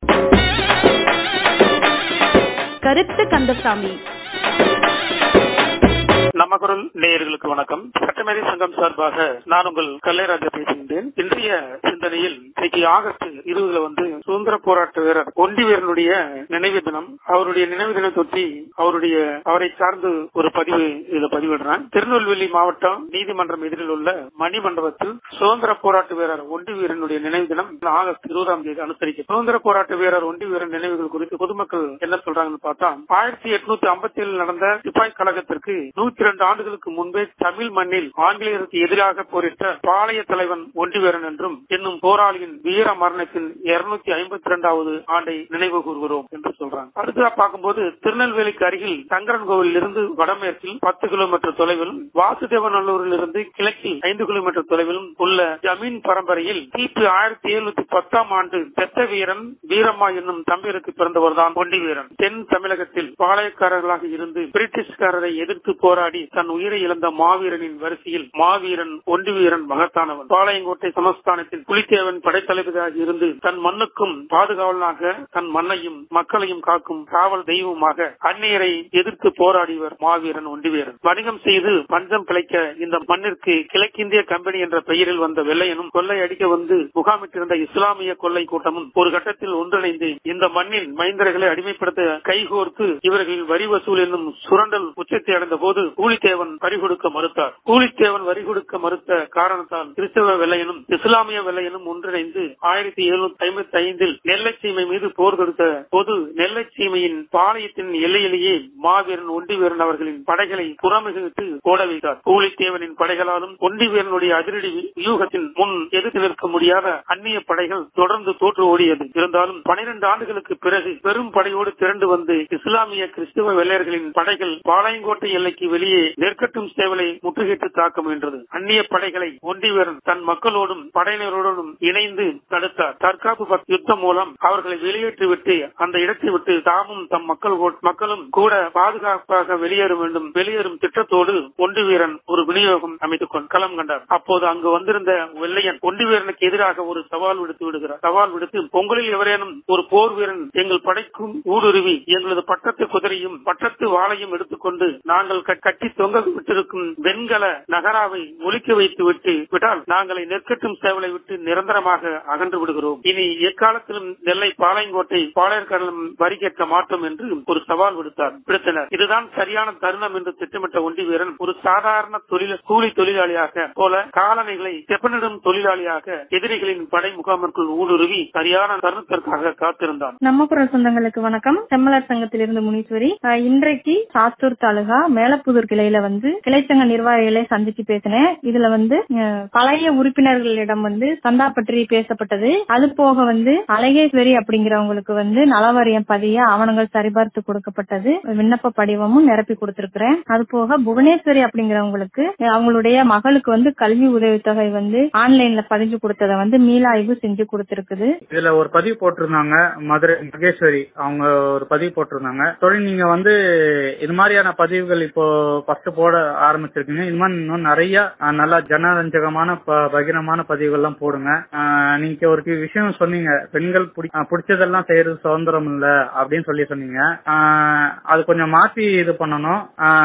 கருத்து கந்தசாமி நம்ம குரல் நேயர்களுக்கு வணக்கம் சட்டமேதை சங்கம் சார்பாக நான் உங்கள் கல்லைராஜா பேசுகின்றேன் இன்றைய சிந்தனையில் இன்னைக்கு ஆகஸ்ட் இருபதுல வந்து சுதந்திர போராட்ட வீரர் ஒண்டி வீரனுடைய நினைவு தினம் அவருடைய நினைவு தினத்தொட்டி அவருடைய அவரை சார்ந்து ஒரு பதிவு இதுல பதிவிடுறேன் திருநெல்வேலி மாவட்டம் நீதிமன்றம் எதிரில் உள்ள மணிமண்டபத்தில் சுதந்திர போராட்ட வீரர் ஒண்டி வீரனுடைய நினைவு தினம் ஆகஸ்ட் இருபதாம் தேதி அனுசரிக்கும் சுதந்திர போராட்ட வீரர் ஒண்டி வீரன் நினைவுகள் குறித்து பொதுமக்கள் என்ன சொல்றாங்கன்னு பார்த்தா ஆயிரத்தி எட்நூத்தி ஐம்பத்தி ஏழில் நடந்த சிப்பாய் கழகத்திற்கு நூத்தி இரண்டு ஆண்டுகளுக்கு முன்பே தமிழ் மண்ணில் ஆங்கிலேயருக்கு எதிராக போரிட்ட பாளைய தலைவன் ஒண்டிவீரன் என்றும் என்னும் போராளியின் வீர மரணத்தின் இருநூத்தி ஐம்பத்தி இரண்டாவது ஆண்டை நினைவு கூறுகிறோம் என்று சொல்றாங்க அடுத்ததா பார்க்கும்போது திருநெல்வேலிக்கு அருகில் சங்கரன் கோவிலில் இருந்து வடமேற்கில் பத்து கிலோமீட்டர் தொலைவிலும் வாசுதேவநல்லூரில் இருந்து கிழக்கில் ஐந்து கிலோமீட்டர் தொலைவிலும் உள்ள ஜமீன் பரம்பரையில் கிபி ஆயிரத்தி எழுநூத்தி பத்தாம் ஆண்டு பெத்த வீரன் வீரம்மா என்னும் தம்பியருக்கு பிறந்தவர் தான் ஒண்டி வீரன் தென் தமிழகத்தில் பாளையக்காரர்களாக இருந்து பிரிட்டிஷ்காரரை எதிர்த்து போராடி தன் உயிரை இழந்த மாவீரனின் வரிசையில் மாவீரன் ஒண்டி வீரன் மகத்தானவன் பாளையங்கோட்டை சமஸ்தானத்தில் புலித்தேவன் படைத்தளபதியாக இருந்து தன் மண்ணுக்கும் பாதுகாவலனாக தன் மண்ணையும் மக்களையும் காக்கும் காவல் தெய்வமாக அந்நியரை எதிர்த்து போராடியவர் மாவீரன் ஒண்டிவீரன் வணிகம் செய்து பஞ்சம் பிழைக்க இந்த மண்ணிற்கு கிழக்கிந்திய கம்பெனி என்ற பெயரில் வந்த வெள்ளையனும் கொள்ளை அடிக்க வந்து முகாமிட்டிருந்த இஸ்லாமிய கொள்ளை கூட்டமும் ஒரு கட்டத்தில் ஒன்றிணைந்து இந்த மண்ணின் மைந்தர்களை அடிமைப்படுத்த கைகோர்த்து இவர்கள் வரி வசூல் என்னும் சுரண்டல் உச்சத்தை அடைந்த போது கூலித்தேவன் வரி கொடுக்க மறுத்தார் கூலித்தேவன் வரி கொடுக்க மறுத்த காரணத்தால் கிறிஸ்தவ வெள்ளையனும் இஸ்லாமிய வெள்ளையனும் ஒன்றிணைந்து ஆயிரத்தி எழுநூத்தி ஐம்பத்தி ஐந்தில் நெல்லை சீமை மீது போர் தொடுத்த போது நெல்லை சீமையின் பாளையத்தின் எல்லையிலேயே மாவீரன் ஒண்டிவீரன் அவர்களின் படைகளை புறமிகிட்டு ஓட வைத்தார் கூலித்தேவனின் படைகளாலும் ஒண்டிவீரனுடைய அதிரடி வியூகத்தின் முன் எதிர்த்து நிற்க முடியாத அந்நிய படைகள் தொடர்ந்து தோற்று ஓடியது இருந்தாலும் பனிரெண்டு ஆண்டுகளுக்கு பிறகு பெரும் படையோடு திரண்டு வந்து இஸ்லாமிய கிறிஸ்தவ வெள்ளையர்களின் படைகள் பாளையங்கோட்டை எல்லைக்கு வெளியே நெற்கட்டும் சேவலை முற்றுகையிட்டு தாக்க முயன்றது அந்நிய படைகளை ஒண்டிவீரன் தன் மக்களோடும் படையினரோடும் இணைந்து தடுத்தார் தற்காப்பு யுத்தம் மூலம் அவர்களை வெளியேற்றிவிட்டு அந்த இடத்தை விட்டு தாமும் தம் மக்கள் மக்களும் கூட பாதுகாப்பாக வெளியேற வேண்டும் வெளியேறும் திட்டத்தோடு ஒண்டி வீரன் ஒரு விநியோகம் அமைத்துக் கொண்டு களம் கண்டார் அப்போது அங்கு வந்திருந்த வெள்ளையன் ஒண்டி வீரனுக்கு எதிராக ஒரு சவால் விடுத்து விடுகிறார் சவால் விடுத்து உங்களில் எவரேனும் ஒரு போர் வீரன் எங்கள் படைக்கும் ஊடுருவி எங்களது பட்டத்து குதிரையும் பட்டத்து வாளையும் எடுத்துக்கொண்டு நாங்கள் கட்டி தொங்க விட்டிருக்கும் வெண்கல நகராவை ஒலிக்க வைத்து விட்டு விட்டால் நாங்களை நெற்கட்டும் சேவலை விட்டு நிரந்தரமாக அகன்று விடுகிறோம் இனி எக்காலத்திலும் நெல்லை பாளையங்கோட்டை பாளையர்காலம் வரி கேட்க மாட்டோம் என்று ஒரு சவால் விடுத்தார் விடுத்தனர் இதுதான் சரியான தருணம் என்று திட்டமிட்ட ஒண்டி வீரன் ஒரு சாதாரண தொழில் கூலி தொழிலாளியாக போல காலணிகளை செப்பனிடும் தொழிலாளியாக எதிரிகளின் படை முகாமிற்குள் ஊடுருவி சரியான தருணத்திற்காக காத்திருந்தான் நம்ம குரல் சொந்தங்களுக்கு வணக்கம் செம்மலர் சங்கத்திலிருந்து முனீஸ்வரி இன்றைக்கு சாத்தூர் தாலுகா மேலப்புதூர் கிளையில வந்து கிளைச்சங்க நிர்வாகிகளை சந்திச்சு பேசினேன் இதுல வந்து பழைய உறுப்பினர்களிடம் வந்து சந்தா பற்றி பேசப்பட்டது அது போக வந்து அழகேஸ்வரி அப்படிங்கிறவங்களுக்கு வந்து நலவாரியம் பதிய ஆவணங்கள் சரிபார்த்து கொடுக்கப்பட்டது விண்ணப்ப படிவமும் நிரப்பி கொடுத்திருக்கிறேன் அது போக புவனேஸ்வரி அப்படிங்கிறவங்களுக்கு அவங்களுடைய மகளுக்கு வந்து கல்வி உதவித்தொகை வந்து ஆன்லைன்ல பதிஞ்சு கொடுத்ததை வந்து மீளாய்வு செஞ்சு கொடுத்திருக்குது இதுல ஒரு பதிவு போட்டிருந்தாங்க மதுரை மகேஸ்வரி அவங்க ஒரு பதிவு போட்டிருந்தாங்க தொழில் நீங்க வந்து இது மாதிரியான பதிவுகள் இப்போ ஃபர்ஸ்ட் போட ஆரம்பிச்சிருக்கீங்க இது மாதிரி இன்னும் நிறைய நல்லா ஜனரஞ்சகமான பகிரமான பதிவுகள்லாம் போடுங்க நீங்க ஒரு விஷயம் சொன்னீங்க பெண்கள் பிடிச்சதெல்லாம் செய்யறது சுதந்திரம் இல்ல அப்படின்னு சொல்லி சொன்னீங்க அது கொஞ்சம் மாத்தி இது பண்ணணும்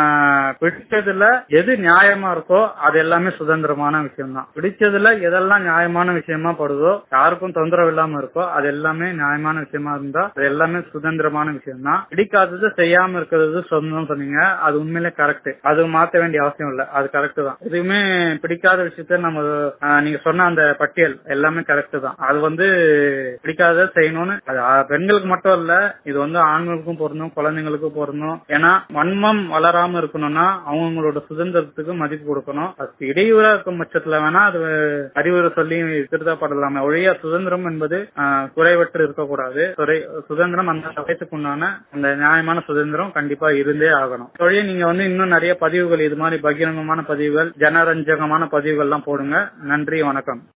பிடிச்சதுல எது நியாயமா இருக்கோ அது எல்லாமே சுதந்திரமான விஷயம் தான் பிடிச்சதுல எதெல்லாம் நியாயமான விஷயமா படுதோ யாருக்கும் தொந்தரவு இல்லாம இருக்கோ அது எல்லாமே நியாயமான விஷயமா இருந்தா அது எல்லாமே சுதந்திரமான விஷயம் தான் பிடிக்காதது செய்யாம இருக்கிறது சொந்தம் சொன்னீங்க அது உண்மையிலே கரெக்ட் அது மாத்த வேண்டிய அவசியம் இல்ல அது கரெக்ட் தான் எதுவுமே பிடிக்காத விஷயத்த நம்ம நீங்க சொன்ன அந்த பட்டியல் எல்லாமே கரெக்ட் தான் அது வந்து பிடிக்காத செய்யணும்னு அது பெண்களுக்கு மட்டும் இல்ல இது வந்து ஆண்களுக்கும் பொருந்தும் குழந்தைங்களுக்கும் பொருந்தும் ஏன்னா வன்மம் வளராம இருக்கணும்னா அவங்களோட சுதந்திரத்துக்கு மதிப்பு கொடுக்கணும் அது இடையூறா இருக்கும் பட்சத்துல வேணா அது அறிவுரை சொல்லி திருத்தப்படலாமே ஒழிய சுதந்திரம் என்பது குறைவற்று இருக்கக்கூடாது சுதந்திரம் அந்த வயசுக்கு உண்டான அந்த நியாயமான சுதந்திரம் கண்டிப்பா இருந்தே ஆகணும் தொழில் நீங்க வந்து இன்னும் நிறைய பதிவுகள் இது மாதிரி பகிரங்கமான பதிவுகள் ஜனரஞ்சகமான பதிவுகள் எல்லாம் போடுங்க நன்றி வணக்கம்